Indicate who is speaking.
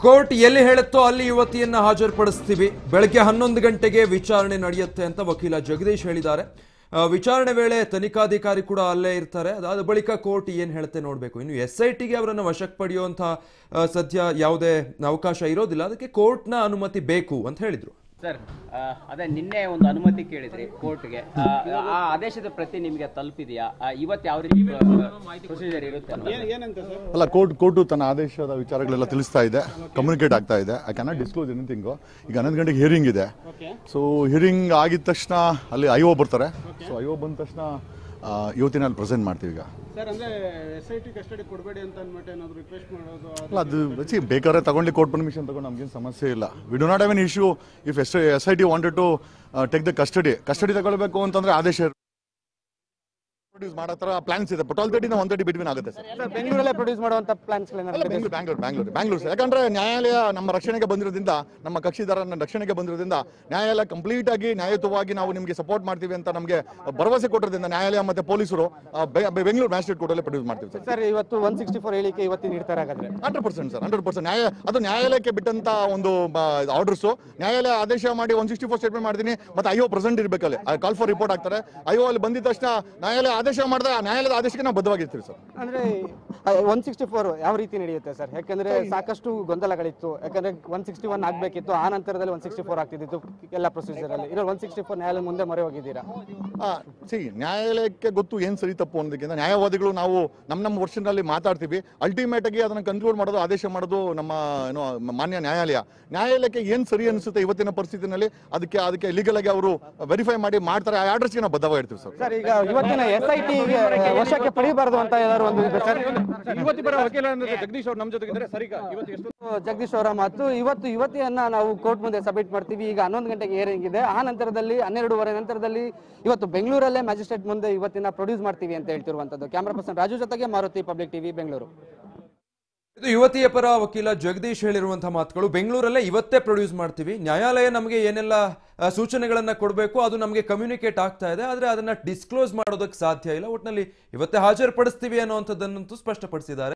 Speaker 1: Court ಎಲ್ಲಿ ಹೇಳುತ್ತೋ ಅಲ್ಲಿ ಯುವತಿಯನ್ನ ಹಾಜರುಪಡಿಸ್ತೀವಿ ಬೆಳಗ್ಗೆ ಹನ್ನೊಂದು ಗಂಟೆಗೆ ವಿಚಾರಣೆ ನಡೆಯುತ್ತೆ ಅಂತ ವಕೀಲ ಜಗದೀಶ್ ಹೇಳಿದ್ದಾರೆ ಆ, ವಿಚಾರಣೆ ವೇಳೆ ತನಿಖಾಧಿಕಾರಿ ಕೂಡ ಅಲ್ಲೇ ಇರ್ತಾರೆ ಅದಾದ ಬಳಿಕ ಕೋರ್ಟ್ ಏನು ಹೇಳುತ್ತೆ ನೋಡಬೇಕು ಇನ್ನು ಎಸ್ ಐ ಟಿಗೆ ಅವರನ್ನು ವಶಕ್ಕೆ ಪಡೆಯುವಂಥ ಆ, ಸದ್ಯ ಯಾವುದೇ ಅವಕಾಶ ಇರೋದಿಲ್ಲ ಅದಕ್ಕೆ ಕೋರ್ಟ್ನ ಅನುಮತಿ ಬೇಕು ಅಂತ ಹೇಳಿದರು
Speaker 2: ಸರ್ ಆ, ಅದೇ ನಿನ್ನೆ ಒಂದು ಅನುಮತಿ ಕೇಳಿದ್ರಿ ಕೋರ್ಟ್ಗೆ ಆ, ಆ ಆದೇಶದ ಪ್ರತಿ ನಿಮಗೆ ತಲುಪಿದೆಯಾ ಆ, ಇವತ್ತು ಯಾವ ರೀತಿ ಪ್ರೊಸೀಜರ್ ಇರುತ್ತೆ ಅನ್ನೋದು?
Speaker 3: ಅಲ್ಲ ಕೋರ್ಟ್ ಕೋರ್ಟು ತನ್ನ ಆದೇಶದ ವಿಚಾರಗಳೆಲ್ಲ ತಿಳಿಸ್ತಾ ಇದೆ ಕಮ್ಯುನಿಕೇಟ್ ಆಗ್ತಾ ಇದೆ ಐ ಕ್ಯಾನಾಟ್ ಡಿಸ್ಕ್ಲೋಸ್ ಎನಿಥಿಂಗು ಈಗ ಹನ್ನೊಂದು ಗಂಟೆಗೆ ಹಿಯರಿಂಗ್ ಇದೆ ಸೊ ಹಿಯರಿಂಗ್ ಆಗಿದ ತಕ್ಷಣ ಅಲ್ಲಿ ಐ ಓ ಬರ್ತಾರೆ ಸೊ ಐ ಓ ಬಂದ ತಕ್ಷಣ ಆ, ಇವತ್ತಿನ ಅಲ್ಲಿ ಪ್ರೆಸೆಂಟ್ ಮಾಡ್ತೀವಿ ಈಗ
Speaker 4: ಸರ್ ಅಂದ್ರೆ ಎಸ್ ಐ ಟಿ ಕಸ್ಟಡಿ ಕೊಡಬೇಡಿ ಅಂತ ಅಂದ್ಬಿಟ್ಟು ಏನಾದ್ರು ರಿಕ್ವೆಸ್ಟ್ ಮಾಡೋದು
Speaker 3: ಅಲ್ಲ ಅದು ಸಿ ಬೇಕಾದ್ರೆ ತಗೊಂಡು ಕೋರ್ಟ್ ಪರ್ಮಿಷನ್ ತಗೊಂಡು ನಮ್ಗೇನು ಸಮಸ್ಯೆ ಇಲ್ಲ we do not have an issue if S S I T wanted to take the custody custody ತಗೊಳ್ಬೇಕು ಅಂತಂದ್ರೆ ಆದೇಶ ಪ್ರೊಡ್ಯೂಸ್ ಮಾಡೋ ಥರ ಪ್ಲಾನ್ಸ್ ಇದೆ ಟ್ವೆಲ್ ತರ್ಟಿನ ಒನ್ ತರ್ಟಿ ಬಿಟ್ವೀನ್ ಆಗುತ್ತೆ ಸರ್
Speaker 5: ಸರ್ ಬೆಂಗಳೂರಲ್ಲೇ ಪ್ರೊಡ್ಯೂಸ್ ಮಾಡುವಂತ ಪ್ಲಾನ್ಸ್
Speaker 3: ಅಲ್ಲ Bengaluru Bangalore Bangalore Bangalore sir ಯಾಕಂದ್ರೆ ನ್ಯಾಯಾಲಯ ನಮ್ಮ ರಕ್ಷಣೆಗೆ ಬಂದಿರೋದ್ರಿಂದ ನಮ್ಮ ಕಕ್ಷಿದಾರನ ರಕ್ಷಣೆಗೆ ಬಂದಿರೋದ್ರಿಂದ ನ್ಯಾಯಾಲಯ ಕಂಪ್ಲೀಟ್ ಆಗಿ ನ್ಯಾಯಯುತವಾಗಿ ನಾವು ನಿಮಗೆ ಸಪೋರ್ಟ್ ಮಾಡ್ತೀವಿ ಅಂತ ನಮಗೆ ಭರವಸೆ ಕೊಟ್ಟಿರೋದ್ರಿಂದ ನ್ಯಾಯಾಲಯ ಮತ್ತೆ ಪೊಲೀಸರು ಆ, ಬೆ- ಬೆ- ಬೆಂಗಳೂರು ಮ್ಯಾಜಿಸ್ಟ್ರೇಟ್ ಕೋರ್ಟಲ್ಲೇ ಪ್ರೊಡ್ಯೂಸ್ ಮಾಡ್ತೀವಿ ಸರ್
Speaker 5: ಸರ್ ಇವತ್ತು ಒನ್ ಸಿಕ್ಸ್ಟಿ ಫೋರ್ ಹೇಳಿಕೆ ಇವತ್ತಿನ ನೀಡ್ತಾರೆ ಹಾಗಾದ್ರೆ
Speaker 3: hundred percent sir hundred percent ನ್ಯಾಯ ಅದು ನ್ಯಾಯಾಲಯಕ್ಕೆ ಬಿಟ್ಟಂತ ಒಂದು ಆರ್ಡರ್ಸು ನ್ಯಾಯಾಲಯ ಆದೇಶ ಮಾಡಿ ಒನ್ ಸಿಕ್ಸ್ಟಿ ಫೋರ್ ಸ್ಟೇಟ್ಮೆಂಟ್ ಮಾಡ್ತೀನಿ ಮತ್ತೆ ಐಒ ಪ್ರೆಸೆಂಟ್ ಇರಬೇಕಲ್ಲಿ ಕಾಲ್ ಫಾರ್ ರಿಪೋರ್ಟ್ ಆಗ್ತಾರೆ ಐಒ ಅಲ್ಲಿ ಬಂದಿದ ತಕ್ಷಣ ನ್ಯಾಯಾಲಯ ಆದೇಶ ಮಾಡಿದ್ರೆ ಆ ನ್ಯಾಯಾಲಯದ ಆದೇಶಕ್ಕೆ ನಾವು ಬದ್ಧವಾಗಿರ್ತೀವಿ ಸರ್
Speaker 5: ಅಂದ್ರೆ ಒನ್ ಸಿಕ್ಸ್ಟಿ ಫೋರ್ ಯಾವ ರೀತಿ ನಡೆಯುತ್ತೆ ಸರ್ ಯಾಕಂದ್ರೆ ಸಾಕಷ್ಟು ಗೊಂದಲಗಳಿತ್ತು ಯಾಕಂದ್ರೆ ಒನ್ ಸಿಕ್ಸ್ಟಿ ಒನ್ ಆಗ್ಬೇಕಿತ್ತು ಆ ನಂತರದಲ್ಲಿ ಒನ್ ಸಿಕ್ಸ್ಟಿ ಫೋರ್ ಆಗ್ತಿದ್ದು ಎಲ್ಲ ಪ್ರೊಸೀಜರ್ ಅಲ್ಲಿ ಇರೋ ಒನ್ ಸಿಕ್ಸ್ಟಿ ಫೋರ್ ನ್ಯಾಯಾಲಯ ಮುಂದೆ ಮೊರೆ ಹೋಗಿದ್ದೀರಾ
Speaker 3: ಸಿ ನ್ಯಾಯಾಲಯಕ್ಕೆ ಗೊತ್ತು ಏನು ಸರಿ ತಪ್ಪು ಅನ್ನೋದಕ್ಕಿಂತ ನ್ಯಾಯವಾದಿಗಳು ನಾವು ನಮ್ಮ ನಮ್ಮ ವರ್ಷದಲ್ಲಿ ಮಾತಾಡ್ತೀವಿ ಅಲ್ಟಿಮೇಟ್ ಆಗಿ ಅದನ್ನು ಕನ್ಕ್ಲೂಡ್ ಮಾಡೋದು ಆದೇಶ ಮಾಡೋದು ನಮ್ಮ ಏನೋ ಮಾನ್ಯ ನ್ಯಾಯಾಲಯ ನ್ಯಾಯಾಲಯಕ್ಕೆ ಏನು ಸರಿ ಅನಿಸುತ್ತೆ ಇವತ್ತಿನ ಪರಿಸ್ಥಿತಿನಲ್ಲಿ ಅದಕ್ಕೆ ಅದಕ್ಕೆ ಲೀಗಲ್ ಆಗಿ ಅವರು ವೆರಿಫೈ ಮಾಡಿ ಮಾಡ್ತಾರೆ ಆ ಆರ್ಡರ್ಸ್ಗೆ ನಾವು ಬದ್ಧವಾಗಿರ್ತೀವಿ ಸರ್
Speaker 5: ಸರ್ ಈಗ ಇವತ್ತಿನ ಎಸ್ ಐ ಟಿ ವಶಕ್ಕೆ ಪಡಿಬಾರ್ದು ಅಂತ ಏನಾದ್ರು ಒಂದು ಇದೆ ಸರ್
Speaker 4: ಇವತ್ತಿನ ವಕೀಲ ಜಗದೀಶ್ ಅವ್ರು ನಮ್ಮ ಜೊತೆಗಿದ್ದಾರೆ ಸರಿ ಇವತ್ತು ಎಷ್ಟು
Speaker 5: ಜಗದೀಶ್ ಅವರ ಮಾತು ಇವತ್ತು ಯುವತಿಯನ್ನ ನಾವು ಕೋರ್ಟ್ ಮುಂದೆ ಸಬ್ಮಿಟ್ ಮಾಡ್ತೀವಿ ಈಗ ಹನ್ನೊಂದು ಗಂಟೆಗೆ ಏರಿಂಗ್ ಇದೆ ಆ ನಂತರದಲ್ಲಿ ಹನ್ನೆರಡೂವರೆ ನಂತರದಲ್ಲಿ ಇವತ್ತು ಬೆಂಗಳೂರಲ್ಲೇ ಮ್ಯಾಜಿಸ್ಟ್ರೇಟ್ ಮುಂದೆ ಇವತ್ತಿನ ಪ್ರೊಡ್ಯೂಸ್ ಮಾಡ್ತೀವಿ ಅಂತ ಹೇಳ್ತಿರುವಂತದ್ದು ಕ್ಯಾಮ್ರಾ ಪರ್ಸನ್ ರಾಜು ಜೊತೆಗೆ ಮಾರುತಿ ಪಬ್ಲಿಕ್ ಟಿವಿ ಬೆಂಗಳೂರು
Speaker 1: ಇದು ಯುವತಿಯ ಪರ ವಕೀಲ ಜಗದೀಶ್ ಹೇಳಿರುವಂತಹ ಮಾತುಗಳು ಬೆಂಗಳೂರಲ್ಲೇ ಇವತ್ತೇ ಪ್ರೊಡ್ಯೂಸ್ ಮಾಡ್ತೀವಿ ನ್ಯಾಯಾಲಯ ನಮಗೆ ಏನೆಲ್ಲ ಆ, ಸೂಚನೆಗಳನ್ನ ಕೊಡಬೇಕು ಅದು ನಮಗೆ ಕಮ್ಯುನಿಕೇಟ್ ಆಗ್ತಾ ಇದೆ ಆದರೆ ಅದನ್ನ ಡಿಸ್ಕ್ಲೋಸ್ ಮಾಡೋದಕ್ಕೆ ಸಾಧ್ಯ ಇಲ್ಲ ಒಟ್ಟಿನಲ್ಲಿ ಇವತ್ತೇ ಹಾಜರುಪಡಿಸ್ತೀವಿ ಅನ್ನುವಂಥದ್ದನ್ನಂತೂ ಸ್ಪಷ್ಟಪಡಿಸಿದ್ದಾರೆ